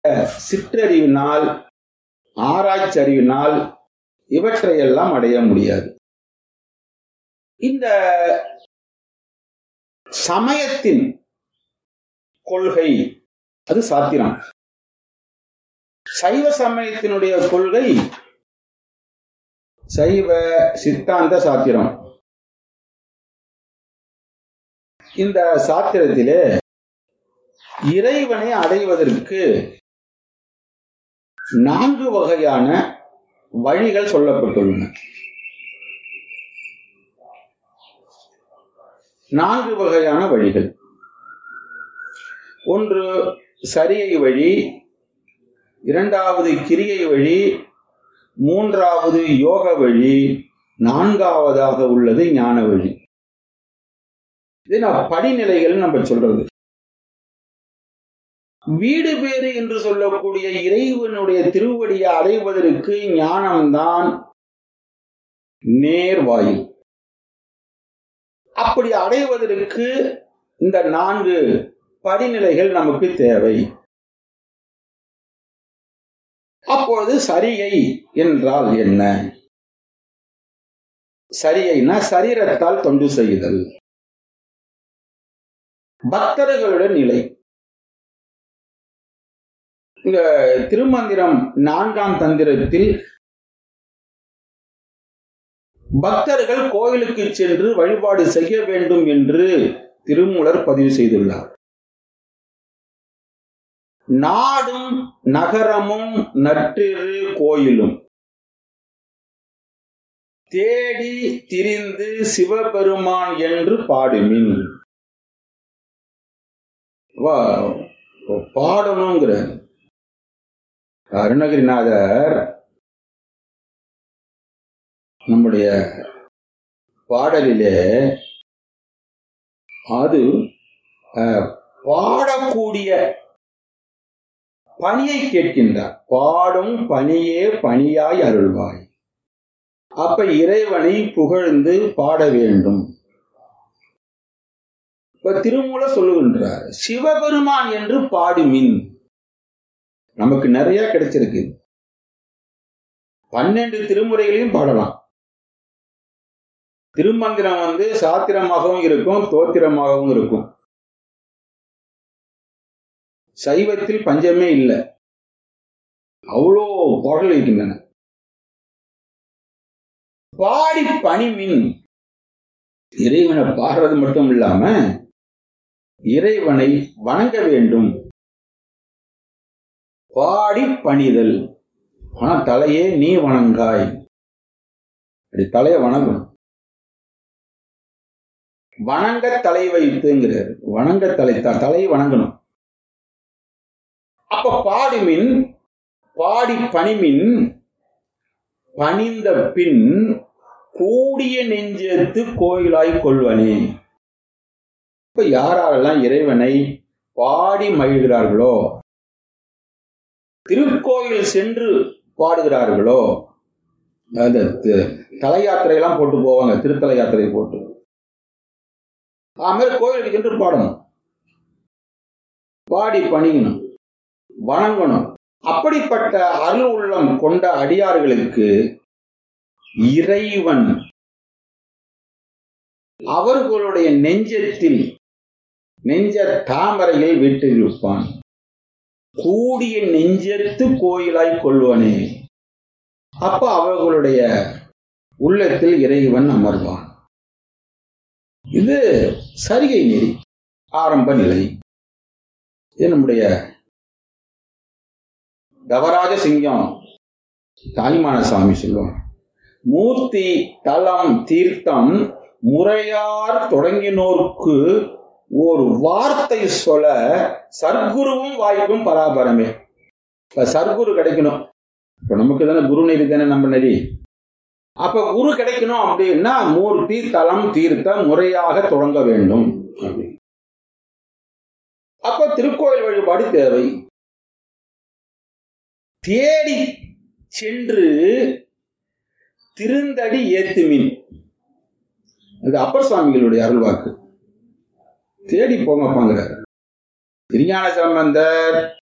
சிற்றறிவினால் ஆராய்ச்சி அறிவினால் இவற்றையெல்லாம் அடைய முடியாது இந்த சமயத்தின் கொள்கை அது சாத்திரம் சைவ சமயத்தினுடைய கொள்கை சைவ சித்தாந்த சாத்திரம் இந்த சாத்திரத்திலே இறைவனை அடைவதற்கு நான்கு வகையான வழிகள் சொல்லப்பட்டுள்ளன நான்கு வகையான வழிகள் ஒன்று சரியை வழி இரண்டாவது கிரியை வழி மூன்றாவது யோக வழி நான்காவதாக உள்ளது ஞான வழி இது நான் படிநிலைகள் நம்ம சொல்றது வீடு பேறு என்று சொல்லக்கூடிய இறைவனுடைய திருவடியை அடைவதற்கு ஞானம்தான் நேர்வாயில் அப்படி அடைவதற்கு இந்த நான்கு படிநிலைகள் நமக்கு தேவை அப்பொழுது சரியை என்றால் என்ன சரியைனா சரீரத்தால் தொண்டு செய்தல் பக்தர்களுடைய நிலை இந்த திருமந்திரம் நான்காம் தந்திரத்தில் பக்தர்கள் கோயிலுக்கு சென்று வழிபாடு செய்ய வேண்டும் என்று திருமூலர் பதிவு செய்துள்ளார் நாடும் நகரமும் நற்றிரு கோயிலும் தேடி திரிந்து சிவபெருமான் என்று பாடுமின் பாடணுங்கிற அருணகிரிநாதர் நம்முடைய பாடலிலே அது பாடக்கூடிய பணியை கேட்கின்றார் பாடும் பணியே பணியாய் அருள்வாய் அப்ப இறைவனை புகழ்ந்து பாட வேண்டும் இப்ப திருமூல சொல்லுகின்றார் சிவபெருமான் என்று பாடுமின் நமக்கு நிறைய கிடைச்சிருக்கு பன்னெண்டு திருமுறைகளையும் பாடலாம் திருமந்திரம் வந்து சாத்திரமாகவும் இருக்கும் தோத்திரமாகவும் இருக்கும் சைவத்தில் பஞ்சமே இல்லை அவ்வளோ பாடல் இருக்கின்றன பாடி பணிமின் இறைவனை பாடுறது மட்டும் இல்லாம இறைவனை வணங்க வேண்டும் பாடி பணிதல் ஆனா தலையே நீ வணங்காய் அப்படி தலைய வணங்கணும் வணங்க தலை வைத்துங்கிறார் வணங்க தலை தலையை வணங்கணும் அப்ப பாடுமின் பாடி பணிமின் பணிந்த பின் கூடிய நெஞ்சத்து கோயிலாய் கொள்வனே இப்ப யாரெல்லாம் இறைவனை பாடி மகிழ்கிறார்களோ திருக்கோயில் சென்று பாடுகிறார்களோ அந்த தலை யாத்திரையெல்லாம் போட்டு போவாங்க திருத்தல யாத்திரை போட்டு அதுமாதிரி கோயிலுக்கு சென்று பாடணும் பாடி பணியணும் வணங்கணும் அப்படிப்பட்ட அருள் உள்ளம் கொண்ட அடியார்களுக்கு இறைவன் அவர்களுடைய நெஞ்சத்தில் நெஞ்ச தாமரையில் வீட்டிருப்பான் கூடிய நெஞ்சத்து கோயிலாய் கொள்வனே அப்ப அவர்களுடைய உள்ளத்தில் இறைவன் அமர்வான் இது சரிகை நெறி ஆரம்ப நிலை இது நம்முடைய தவராஜ சிங்கம் தாய்மான சாமி சொல்லுவாங்க மூர்த்தி தலம் தீர்த்தம் முறையார் தொடங்கினோர்க்கு ஒரு வார்த்தை சொல்ல சர்க்குருவும் வாய்க்கும் பராபரமே இப்ப சர்க்குரு கிடைக்கணும் இப்ப நமக்கு தானே குரு நெறி தானே நம்ம நெறி அப்ப குரு கிடைக்கணும் அப்படின்னா மூர்த்தி தலம் தீர்த்தம் முறையாக தொடங்க வேண்டும் அப்படி அப்ப திருக்கோயில் வழிபாடு தேவை தேடி சென்று திருந்தடி ஏத்துமின் அது அப்பர் சுவாமிகளுடைய அருள்வாக்கு தேடி போங்கப்பாங்கிறார் திருஞான சம்பந்தர்